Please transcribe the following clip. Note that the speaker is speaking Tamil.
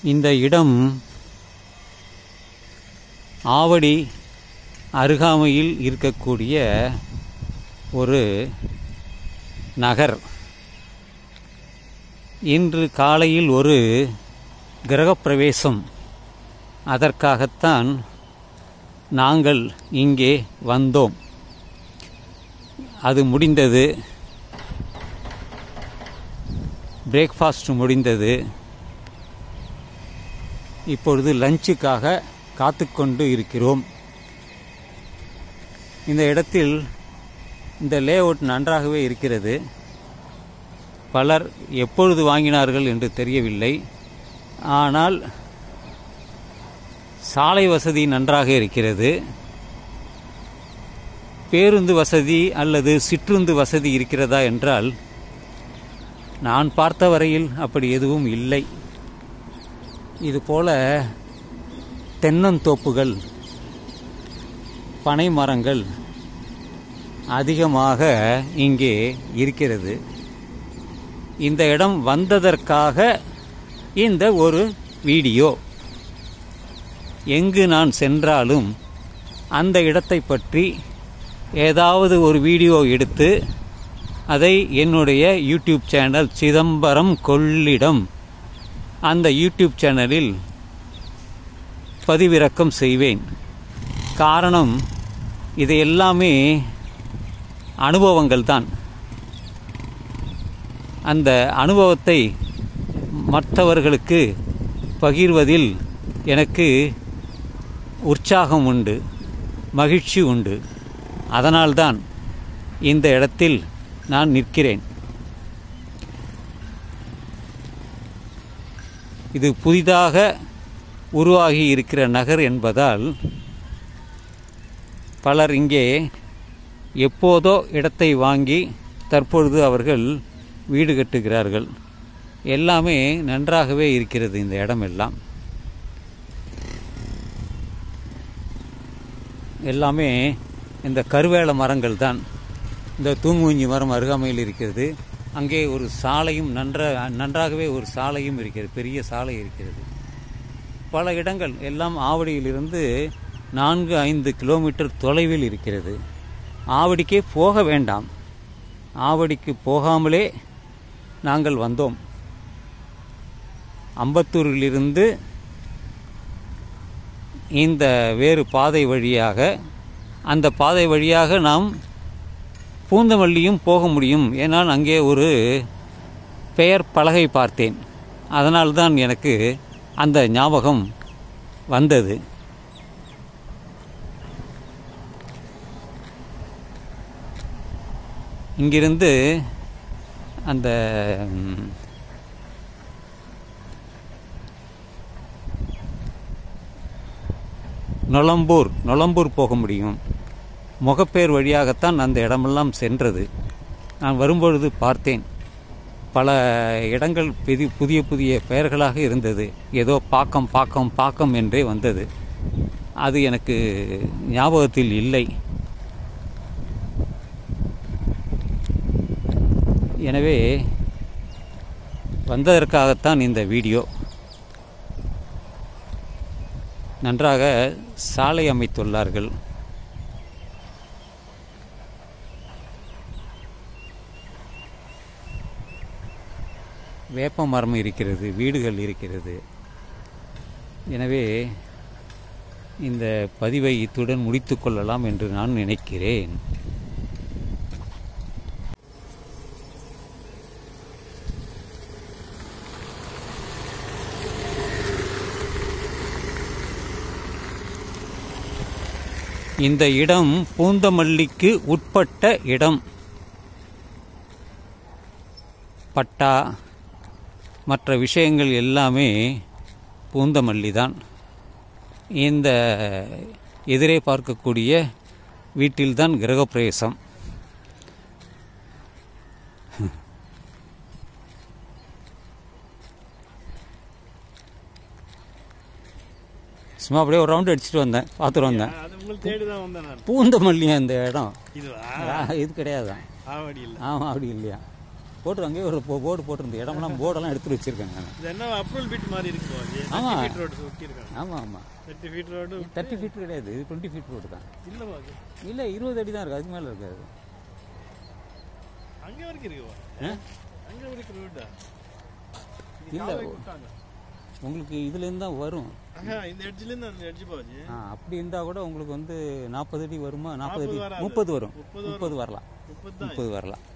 இந்த இடம் ஆவடி அருகாமையில் இருக்கக்கூடிய ஒரு நகர் இன்று காலையில் ஒரு கிரகப்பிரவேசம் அதற்காகத்தான் நாங்கள் இங்கே வந்தோம் அது முடிந்தது பிரேக்ஃபாஸ்ட் முடிந்தது இப்பொழுது லஞ்சுக்காக காத்துக்கொண்டு இருக்கிறோம் இந்த இடத்தில் இந்த லேஅவுட் நன்றாகவே இருக்கிறது பலர் எப்பொழுது வாங்கினார்கள் என்று தெரியவில்லை ஆனால் சாலை வசதி நன்றாக இருக்கிறது பேருந்து வசதி அல்லது சிற்றுந்து வசதி இருக்கிறதா என்றால் நான் பார்த்த வரையில் அப்படி எதுவும் இல்லை இதுபோல தென்னந்தோப்புகள் பனை மரங்கள் அதிகமாக இங்கே இருக்கிறது இந்த இடம் வந்ததற்காக இந்த ஒரு வீடியோ எங்கு நான் சென்றாலும் அந்த இடத்தை பற்றி ஏதாவது ஒரு வீடியோ எடுத்து அதை என்னுடைய யூடியூப் சேனல் சிதம்பரம் கொள்ளிடம் அந்த யூடியூப் சேனலில் பதிவிறக்கம் செய்வேன் காரணம் இது எல்லாமே அனுபவங்கள் தான் அந்த அனுபவத்தை மற்றவர்களுக்கு பகிர்வதில் எனக்கு உற்சாகம் உண்டு மகிழ்ச்சி உண்டு அதனால்தான் இந்த இடத்தில் நான் நிற்கிறேன் இது புதிதாக உருவாகி இருக்கிற நகர் என்பதால் பலர் இங்கே எப்போதோ இடத்தை வாங்கி தற்பொழுது அவர்கள் வீடு கட்டுகிறார்கள் எல்லாமே நன்றாகவே இருக்கிறது இந்த இடம் எல்லாம் எல்லாமே இந்த கருவேல மரங்கள் தான் இந்த தூங்குஞ்சி மரம் அருகாமையில் இருக்கிறது அங்கே ஒரு சாலையும் நன்ற நன்றாகவே ஒரு சாலையும் இருக்கிறது பெரிய சாலை இருக்கிறது பல இடங்கள் எல்லாம் ஆவடியிலிருந்து நான்கு ஐந்து கிலோமீட்டர் தொலைவில் இருக்கிறது ஆவடிக்கே போக வேண்டாம் ஆவடிக்கு போகாமலே நாங்கள் வந்தோம் அம்பத்தூரிலிருந்து இந்த வேறு பாதை வழியாக அந்த பாதை வழியாக நாம் பூந்தமல்லியும் போக முடியும் ஏனால் அங்கே ஒரு பெயர் பலகை பார்த்தேன் அதனால்தான் எனக்கு அந்த ஞாபகம் வந்தது இங்கிருந்து அந்த ம், நொளம்பூர் நொளம்பூர் போக முடியும் முகப்பேர் வழியாகத்தான் அந்த இடமெல்லாம் சென்றது நான் வரும்பொழுது பார்த்தேன் பல இடங்கள் புதி புதிய புதிய பெயர்களாக இருந்தது ஏதோ பாக்கம் பாக்கம் பாக்கம் என்றே வந்தது அது எனக்கு ஞாபகத்தில் இல்லை எனவே வந்ததற்காகத்தான் இந்த வீடியோ நன்றாக சாலை அமைத்துள்ளார்கள் வேப்ப மரம் இருக்கிறது வீடுகள் இருக்கிறது எனவே இந்த பதிவை இத்துடன் முடித்துக் கொள்ளலாம் என்று நான் நினைக்கிறேன் இந்த இடம் பூந்தமல்லிக்கு உட்பட்ட இடம் பட்டா மற்ற விஷயங்கள் எல்லாமே பூந்தமல்லி தான் இந்த எதிரே பார்க்கக்கூடிய வீட்டில்தான் கிரகப்பிரவேசம் சும்மா அப்படியே ஒரு ரவுண்ட் அடிச்சுட்டு வந்தேன் பார்த்துட்டு வந்தேன் அது உங்களுக்கு தேடி தான் வந்தேன் நான் பூந்தமல்லி அந்த இடம் இதுவா ஆ, இது கிடையாதுதான் ஆவடி இல்ல ஆமாம் அப்படி இல்லையா போட்டு அங்கேயே ஒரு போர்டு போட்டிருந்த இடமெல்லாம் போர்டெல்லாம் எடுத்து வச்சிருக்கேன் நான் இது என்ன அப்ரூவல் பீட் மாதிரி இருக்கு பாஜி ஆமா. ஃபீட் ரோடு சுற்றி இருக்காங்க ஆமாம் ஆமாம் thirty feet road thirty feet கிடையாது இது டுவெண்ட்டி ஃபீட் ரோடு தான் இல்ல பாஜி இல்லை இருபது அடி தான் இருக்குது அதுக்கு மேலே இருக்காது அங்க வரைக்கும் இருக்குவா ஆ? அங்க வரைக்கும் ரோடா இல்ல. உங்களுக்கு இதுலேருந்து தான் வரும் இந்த எட்ஜ்ல இருந்து அந்த எட்ஜ் பாஜி ஆ அப்படி இருந்தால் கூட உங்களுக்கு வந்து நாற்பது அடி வருமா நாற்பது அடி வராது. முப்பது வரும் முப்பது முப்பது வரலாம் முப்பது தான் முப்பது வரலாம்